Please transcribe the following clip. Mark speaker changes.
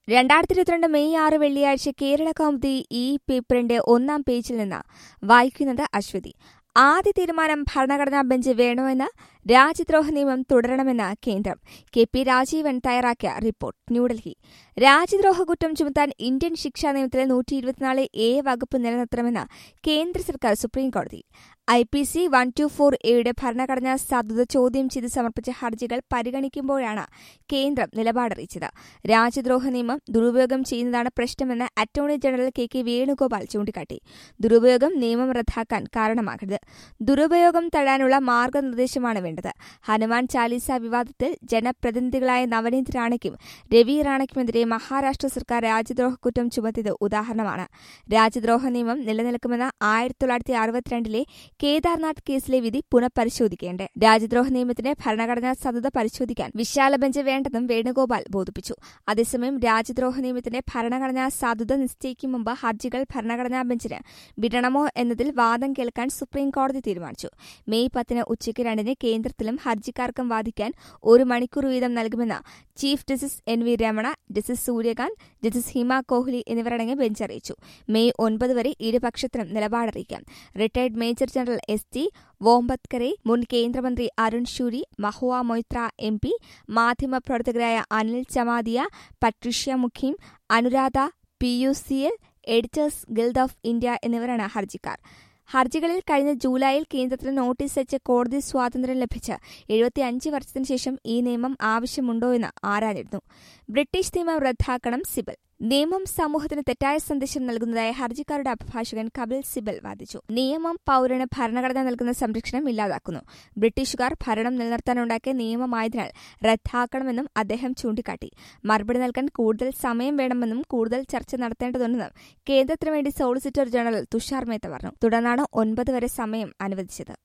Speaker 1: രണ്ടായിരത്തി ഇരുപത്തിരണ്ട് മെയ് ആറ് വെള്ളിയാഴ്ച കേരള കൗമുദി ഈ പേപ്പറിന്റെ ഒന്നാം പേജിൽ നിന്ന് വായിക്കുന്നത് അശ്വതി ആദ്യ തീരുമാനം ഭരണഘടനാ ബെഞ്ച് വേണമെന്ന് രാജ്യദ്രോഹ നിയമം തുടരണമെന്ന് കേന്ദ്രം കെ പി രാജീവൻ തയ്യാറാക്കിയ റിപ്പോർട്ട് ന്യൂഡൽഹി രാജ്യദ്രോഹ കുറ്റം ചുമത്താൻ ഇന്ത്യൻ ശിക്ഷാ നിയമത്തിലെ നൂറ്റി ഇരുപത്തിനാല് എ വകുപ്പ് നിലനിർത്തണമെന്ന് കേന്ദ്ര സർക്കാർ സുപ്രീംകോടതിയിൽ I P C one two four എയുടെ ഭരണഘടനാ സാധുത ചോദ്യം ചെയ്ത് സമർപ്പിച്ച ഹർജികൾ പരിഗണിക്കുമ്പോഴാണ് കേന്ദ്രം നിലപാടറിയിച്ചത് രാജ്യദ്രോഹ നിയമം ദുരുപയോഗം ചെയ്യുന്നതാണ് പ്രശ്നമെന്ന് attorney general K K Venugopal ചൂണ്ടിക്കാട്ടി ദുരുപയോഗം നിയമം റദ്ദാക്കാൻ കാരണമാകരുത് ദുരുപയോഗം തടയാനുള്ള മാർഗനിർദ്ദേശമാണ് വേണ്ടത് ഹനുമാൻ ചാലീസ വിവാദത്തിൽ ജനപ്രതിനിധികളായ നവനീത് റാണയ്ക്കും രവി റാണയ്ക്കുമെതിരെ മഹാരാഷ്ട്ര സർക്കാർ രാജ്യദ്രോഹ കുറ്റം ചുമത്തിയത് ഉദാഹരണമാണ് രാജ്യദ്രോഹ നിയമം നിലനിൽക്കുമെന്ന ആയിരത്തി തൊള്ളായിരത്തി അറുപത്തിരണ്ടിലെ കേദാർനാഥ് കേസിലെ വിധി പുനഃപരിശോധിക്കേണ്ടേ രാജ്യദ്രോഹ നിയമത്തിന്റെ ഭരണഘടനാ സാധുത പരിശോധിക്കാൻ വിശാല ബെഞ്ച് വേണ്ടെന്നും വേണുഗോപാൽ ബോധിപ്പിച്ചു അതേസമയം രാജ്യദ്രോഹ നിയമത്തിന്റെ ഭരണഘടനാ സാധുത നിശ്ചയിക്കും മുമ്പ് ഹർജികൾ ഭരണഘടനാ ബെഞ്ചിന് വിടണമോ എന്നതിൽ വാദം കേൾക്കാൻ സുപ്രീംകോടതി തീരുമാനിച്ചു മെയ് പത്തിന് ഉച്ചയ്ക്ക് രണ്ടിന് കേന്ദ്രത്തിലും ഹർജിക്കാർക്കും വാദിക്കാൻ ഒരു മണിക്കൂർ വീതം നൽകുമെന്ന് chief justice N V Ramana justice Surya Kant justice Hima Kohli എന്നിവരടങ്ങിയ ബെഞ്ച് അറിയിച്ചു മെയ് ഒൻപത് വരെ ഇരുപക്ഷത്തിനും നിലപാടറിയിക്കാം retired major general S T Vombatkere മുൻ കേന്ദ്രമന്ത്രി അരുൺ ഷൂരി മഹുവ മൊയ്ത്ര എം പി മാധ്യമപ്രവർത്തകരായ Anil Chamadia Patricia Mukhim Anuradha P U C L editors guild of India എന്നിവരാണ് ഹർജിക്കാർ ഹർജികളിൽ കഴിഞ്ഞ ജൂലൈയിൽ കേന്ദ്രത്തിന് നോട്ടീസ് അയച്ച് കോടതി സ്വാതന്ത്ര്യം ലഭിച്ച് എഴുപത്തിയഞ്ച് വർഷത്തിനു ശേഷം ഈ നിയമം ആവശ്യമുണ്ടോയെന്ന് ആരാഞ്ഞിരുന്നു ബ്രിട്ടീഷ് നിയമം റദ്ദാക്കണം സിബൽ നിയമം സമൂഹത്തിന് തെറ്റായ സന്ദേശം നൽകുന്നതായി ഹർജിക്കാരുടെ അഭിഭാഷകൻ കപിൽ സിബൽ വാദിച്ചു നിയമം പൌരന് ഭരണഘടന നൽകുന്ന സംരക്ഷണം ഇല്ലാതാക്കുന്നു ബ്രിട്ടീഷുകാർ ഭരണം നിലനിർത്താനുണ്ടാക്കിയ നിയമമായതിനാൽ റദ്ദാക്കണമെന്നും അദ്ദേഹം ചൂണ്ടിക്കാട്ടി മറുപടി നൽകാൻ കൂടുതൽ സമയം വേണമെന്നും കൂടുതൽ ചർച്ച നടത്തേണ്ടതുണ്ടെന്നും കേന്ദ്രത്തിനു വേണ്ടി സോളിസിറ്റർ ജനറൽ തുഷാർ മേത്ത പറഞ്ഞു തുടർന്നാണ് ഒൻപത് വരെ സമയം അനുവദിച്ചത്